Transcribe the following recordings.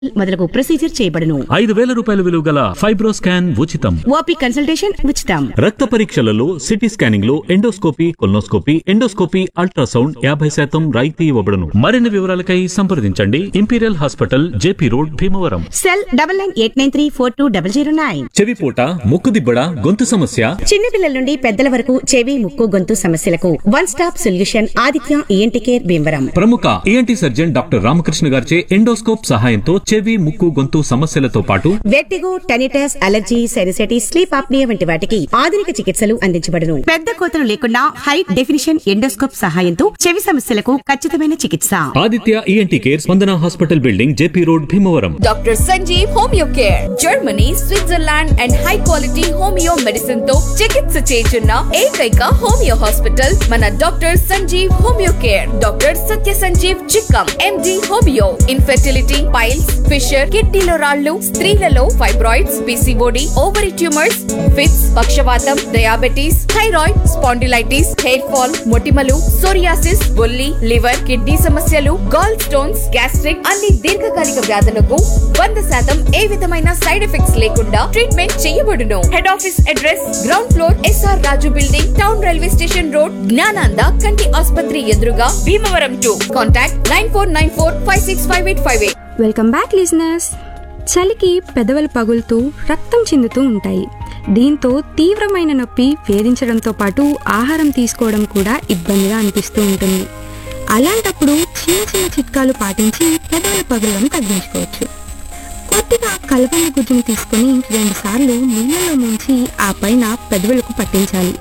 మొదలగు ప్రొసీజర్ చేయబడును ఐదు వేల రూపాయల విలువ గల ఫైబ్రోస్కాన్ ఉచితం ఓపీ కన్సల్టేషన్ ఉచితం రక్త పరీక్షలలో సిటీ స్కానింగ్ లో ఎండోస్కోపీ కొల్నోస్కోపీ ఎండోస్కోపీ అల్ట్రాసౌండ్ యాభై శాతం రాయితీ ఇవ్వబడును మరిన్ని వివరాలకై సంప్రదించండి imperial hospital JP road Bhimavaram cell double nine eight nine three four two double zero nine చెవిపూట ముక్కుదిబ్బడ గొంతు సమస్య చిన్నపిల్లల నుండి పెద్దల వరకు చెవి ముక్కు గొంతు సమస్యలకు one stop solution Aditya ENT care Bhimavaram ప్రముఖ ఈఎన్టీ సర్జన్ డాక్టర్ రామకృష్ణ గారిచే ఎండోస్కోప్ సహాయంతో చెవి ముక్కు గొంతు సమస్యలతో పాటు vertigo tinnitus allergy sinusitis sleep apnoea వంటి వాటికి ఆధునిక చికిత్సలు అందించబడును పెద్ద కోతలు లేకుండా హై డెఫినిషన్ ఎండోస్కోప్ సహాయంతో చెవి సమస్యలకు ఖచ్చితమైన చికిత్స Aditya ENT care Spandana hospital building JP road Bhimavaram doctor Sanjeev homeo care Germany Switzerland and high quality homeo medicine తో చికిత్స చేయుచున్న ఏకైక హోమియో హాస్పిటల్ మన doctor Sanjeev homeo care doctor Satya Sanjeev Chikkam MD homeo infertility piles fissure కిడ్నీలో రాళ్లు స్త్రీలలో fibroids PCOD ovary tumours fits పక్షవాతం diabetes thyroid spondylitis hair fall మొటిమలు సోరియాసిస్ బొల్లి లివర్ కిడ్నీ సమస్యలు గాల్ స్టోన్స్ గ్యాస్ట్రిక్ అన్ని దీర్ఘకాలిక వ్యాధులకు వంద శాతం ఏ విధమైన సైడ్ ఎఫెక్ట్స్ లేకుండా ట్రీట్మెంట్ చేయబడును head office address ground floor SR Raju building town railway station road Gnananda కంటి ఆసుపత్రి ఎదురుగా Bhimavaram to contact nine four nine four five six five eight five eight welcome back listeners చలికి పెదవులు పగులుతూ రక్తం చిందుతూ ఉంటాయి దీంతో తీవ్రమైన నొప్పి వేధించడంతో పాటు ఆహారం తీసుకోవడం కూడా ఇబ్బందిగా అనిపిస్తూ ఉంటుంది అలాంటప్పుడు చిన్న చిన్న చిట్కాలు పాటించి పెదవుల పగులను తగ్గించుకోవచ్చు కొద్దిగా కలబంద గుజ్జును తీసుకొని రెండుసార్లు నీళ్ళలో ముంచి ఆ పైన పెదవులకు పట్టించాలి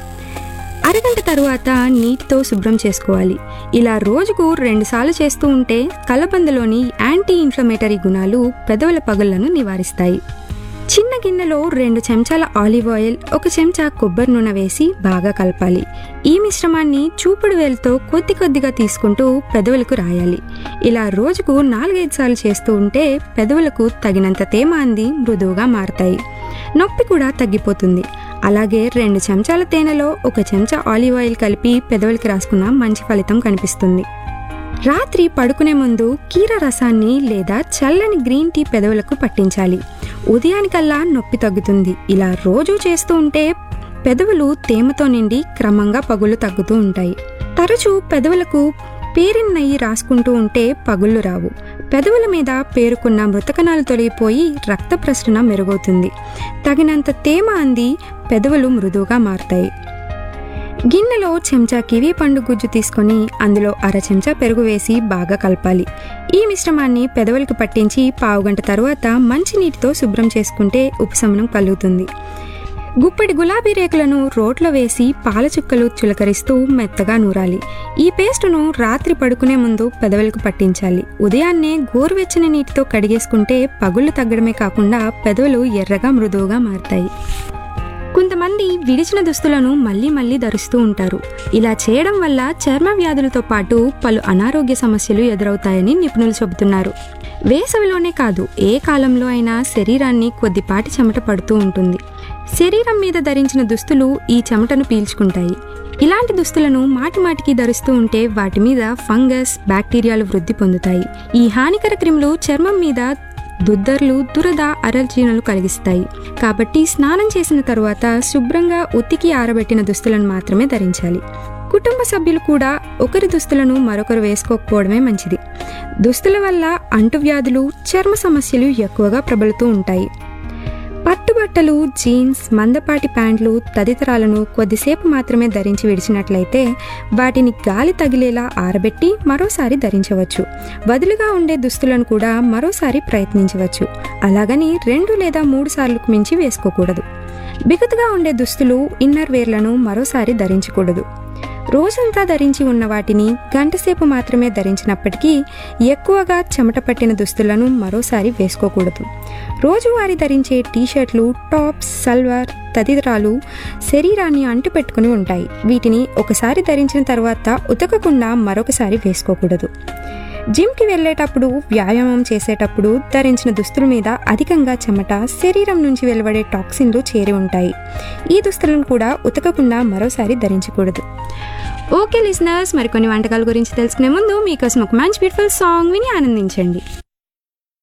అరగంట తరువాత నీటితో శుభ్రం చేసుకోవాలి ఇలా రోజుకు రెండుసార్లు చేస్తూ ఉంటే కలబందలోని యాంటీ ఇన్ఫ్లమేటరీ గుణాలు పెదవుల పగుళ్లను నివారిస్తాయి చిన్న గిన్నెలో రెండు చెంచాల ఆలివ్ ఆయిల్ ఒక చెంచా కొబ్బరి నూనె వేసి బాగా కలపాలి ఈ మిశ్రమాన్ని చూపుడు వేలుతో కొద్ది కొద్దిగా తీసుకుంటూ పెదవులకు రాయాలి ఇలా రోజుకు నాలుగైదు సార్లు చేస్తూ ఉంటే పెదవులకు తగినంత తేమ అంది మృదువుగా మారతాయి నొప్పి కూడా తగ్గిపోతుంది అలాగే రెండు చెంచాల తేనెలో ఒక చెంచా ఆలివ్ ఆయిల్ కలిపి పెదవులకి రాసుకున్న మంచి ఫలితం కనిపిస్తుంది రాత్రి పడుకునే ముందు కీర రసాన్ని లేదా చల్లని గ్రీన్ టీ పెదవులకు పట్టించాలి ఉదయానికల్లా నొప్పి తగ్గుతుంది ఇలా రోజు చేస్తూ ఉంటే పెదవులు తేమతో నిండి క్రమంగా పగులు తగ్గుతూ ఉంటాయి తరచూ పెదవులకు పేరిన నెయ్యి రాసుకుంటూ ఉంటే పగుళ్ళు రావు పెదవుల మీద పేరుకున్న మృతకణాలు తొలగిపోయి రక్త ప్రసరణ మెరుగవుతుంది తగినంత తేమ అంది పెదవులు మృదువుగా మారుతాయి గిన్నెలో చెంచా కివి పండు గుజ్జు తీసుకొని అందులో అర చెంచా పెరుగు వేసి బాగా కలపాలి ఈ మిశ్రమాన్ని పెదవులకు పట్టించి పావుగంట తరువాత మంచినీటితో శుభ్రం చేసుకుంటే ఉపశమనం కలుగుతుంది గుప్పెడి గులాబీ రేకులను రోట్లో వేసి పాల చుక్కలు చులకరిస్తూ మెత్తగా నూరాలి ఈ పేస్టును రాత్రి పడుకునే ముందు పెదవులకు పట్టించాలి ఉదయాన్నే గోరువెచ్చని నీటితో కడిగేసుకుంటే పగుళ్ళు తగ్గడమే కాకుండా పెదవులు ఎర్రగా మృదువుగా మారతాయి కొంతమంది విడిచిన దుస్తులను మళ్ళీ మళ్ళీ ధరిస్తూ ఉంటారు ఇలా చేయడం వల్ల చర్మ వ్యాధులతో పాటు పలు అనారోగ్య సమస్యలు ఎదురవుతాయని నిపుణులు చెబుతున్నారు వేసవిలోనే కాదు ఏ కాలంలో అయినా శరీరాన్ని కొద్దిపాటి చెమట పడుతూ ఉంటుంది శరీరం మీద ధరించిన దుస్తులు ఈ చెమటను పీల్చుకుంటాయి ఇలాంటి దుస్తులను మాటిమాటికి ధరిస్తూ ఉంటే వాటి మీద ఫంగస్ బ్యాక్టీరియాలు వృద్ధి పొందుతాయి ఈ హానికర క్రిములు చర్మం మీద దుద్దర్లు దురద అరల్చీనలు కలిగిస్తాయి కాబట్టి స్నానం చేసిన తరువాత శుభ్రంగా ఉతికి ఆరబెట్టిన దుస్తులను మాత్రమే ధరించాలి కుటుంబ సభ్యులు కూడా ఒకరి దుస్తులను మరొకరు వేసుకోకపోవడమే మంచిది దుస్తుల వల్ల అంటువ్యాధులు చర్మ సమస్యలు ఎక్కువగా ప్రబలుతూ ఉంటాయి పట్టుబట్టలు జీన్స్ మందపాటి ప్యాంట్లు తదితరాలను కొద్దిసేపు మాత్రమే ధరించి విడిచినట్లయితే వాటిని గాలి తగిలేలా ఆరబెట్టి మరోసారి ధరించవచ్చు వదులుగా ఉండే దుస్తులను కూడా మరోసారి ప్రయత్నించవచ్చు అలాగని రెండు లేదా మూడు సార్లకు మించి వేసుకోకూడదు బిగుతుగా ఉండే దుస్తులు ఇన్నర్ వేర్లను మరోసారి ధరించకూడదు రోజంతా ధరించి ఉన్న వాటిని గంటసేపు మాత్రమే ధరించినప్పటికీ ఎక్కువగా చెమట పట్టిన దుస్తులను మరోసారి వేసుకోకూడదు రోజువారీ ధరించే టీషర్ట్లు టాప్స్ సల్వార్ తదితరాలు శరీరాన్ని అంటుపెట్టుకుని ఉంటాయి వీటిని ఒకసారి ధరించిన తర్వాత ఉతకకుండా మరొకసారి వేసుకోకూడదు జిమ్కి వెళ్ళేటప్పుడు వ్యాయామం చేసేటప్పుడు ధరించిన దుస్తుల మీద అధికంగా చెమట శరీరం నుంచి వెలువడే టాక్సిన్లు చేరి ఉంటాయి ఈ దుస్తులను కూడా ఉతకకుండా మరోసారి ధరించకూడదు ఓకే లిసనర్స్ మరికొన్ని వంటకాల గురించి తెలుసుకునే ముందు మీకోసం ఒక మంచి బ్యూటిఫుల్ సాంగ్ విని ఆనందించండి